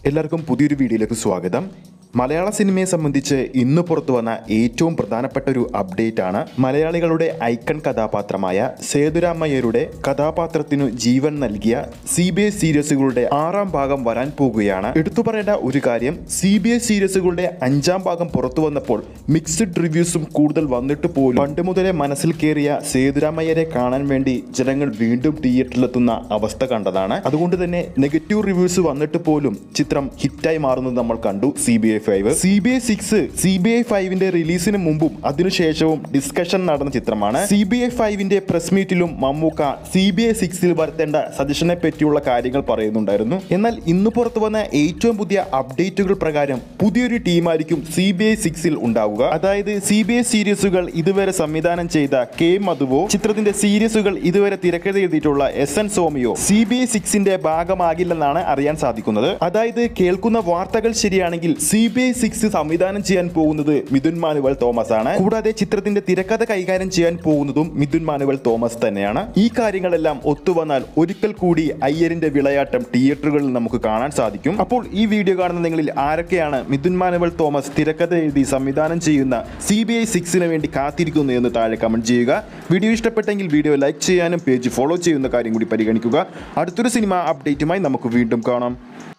എല്ലാവർക്കും പുതിയൊരു വീഡിയോയിലേക്ക് സ്വാഗതം മലയാള സിനിമയെ സംബന്ധിച്ച് ഇന്ന് പുറത്തു വന്ന ഏറ്റവും പ്രധാനപ്പെട്ട ഒരു അപ്ഡേറ്റ് ആണ് മലയാളികളുടെ ഐക്കൺ കഥാപാത്രമായ സേതുരാമയ്യരുടെ കഥാപാത്രത്തിനു ജീവൻ നൽകിയ സി ബി എസ് സീരീസുകളുടെ ആറാം ഭാഗം വരാൻ പോകുകയാണ് എടുത്തു പറയേണ്ട ഒരു കാര്യം സി ബി എസ് സീരീസുകളുടെ അഞ്ചാം ഭാഗം പുറത്തു വന്നപ്പോൾ മിക്സ്ഡ് റിവ്യൂസും കൂടുതൽ വന്നിട്ട് പോലും പണ്ട് മുതലേ മനസ്സിൽ കയറിയ സേതുരാമയ്യരെ കാണാൻ വേണ്ടി ജനങ്ങൾ വീണ്ടും തിയേറ്ററിലെത്തുന്ന അവസ്ഥ കണ്ടതാണ് അതുകൊണ്ട് തന്നെ നെഗറ്റീവ് റിവ്യൂസ് വന്നിട്ട് പോലും ചിത്രം ഹിറ്റായി മാറുന്നത് നമ്മൾ കണ്ടു C B I five C B I six C B I ഫൈവിന്റെ റിലീസിന് മുമ്പും അതിനുശേഷവും ഡിസ്കഷൻ നടന്ന ചിത്രമാണ് സി ബി ഐ ഫൈവിന്റെ പ്രസ് മീറ്റിലും മമ്മൂക്ക സി ബി ഐ സിക്സിൽ വരുത്തേണ്ട സജഷനെ പറ്റിയുള്ള കാര്യങ്ങൾ പറയുന്നുണ്ടായിരുന്നു എന്നാൽ ഇന്ന് പുറത്തു വന്ന ഏറ്റവും പുതിയ അപ്ഡേറ്റുകൾ പ്രകാരം പുതിയൊരു ടീമായിരിക്കും സി ബി ഐ സിക്സിൽ ഉണ്ടാവുക അതായത് സി ബി ഐ സീരീസുകൾ ഇതുവരെ സംവിധാനം ചെയ്ത കെ മധുവോ ചിത്രത്തിന്റെ സീരീസുകൾ ഇതുവരെ തിരക്കഥ എഴുതിയിട്ടുള്ള എസ് എൻ സോമിയോ സി ബി ഐ സിക്സിന്റെ ഭാഗമാകില്ലെന്നാണ് അറിയാൻ സാധിക്കുന്നത് അതായത് കേൾക്കുന്ന വാർത്തകൾ ശരിയാണെങ്കിൽ സി ബി ഐ സിക്സ് സംവിധാനം ചെയ്യാൻ പോകുന്നത് മിഥുൻ മാനുവൽ തോമസ് ആണ് കൂടാതെ ചിത്രത്തിന്റെ തിരക്കഥ കൈകാര്യം ചെയ്യാൻ പോകുന്നതും മിഥുൻ മാനുവൽ തോമസ് തന്നെയാണ് ഈ കാര്യങ്ങളെല്ലാം ഒത്തുവന്നാൽ ഒരിക്കൽ കൂടി അയ്യരിന്റെ വിളയാട്ടം തിയേറ്ററുകളിൽ നമുക്ക് കാണാൻ സാധിക്കും അപ്പോൾ ഈ വീഡിയോ കാണുന്ന നിങ്ങളിൽ ആരൊക്കെയാണ് മിഥുൻ മാനുവൽ തോമസ് തിരക്കഥ എഴുതി സംവിധാനം ചെയ്യുന്ന സി ബി ഐ സിക്സിന് വേണ്ടി കാത്തിരിക്കുന്നു എന്ന് താഴെ കമന്റ് ചെയ്യുക വീഡിയോ ഇഷ്ടപ്പെട്ടെങ്കിൽ വീഡിയോ ലൈക്ക് ചെയ്യാനും പേജ് ഫോളോ ചെയ്യുന്ന കാര്യം കൂടി പരിഗണിക്കുക അടുത്തൊരു സിനിമ അപ്ഡേറ്റുമായി നമുക്ക് വീണ്ടും കാണാം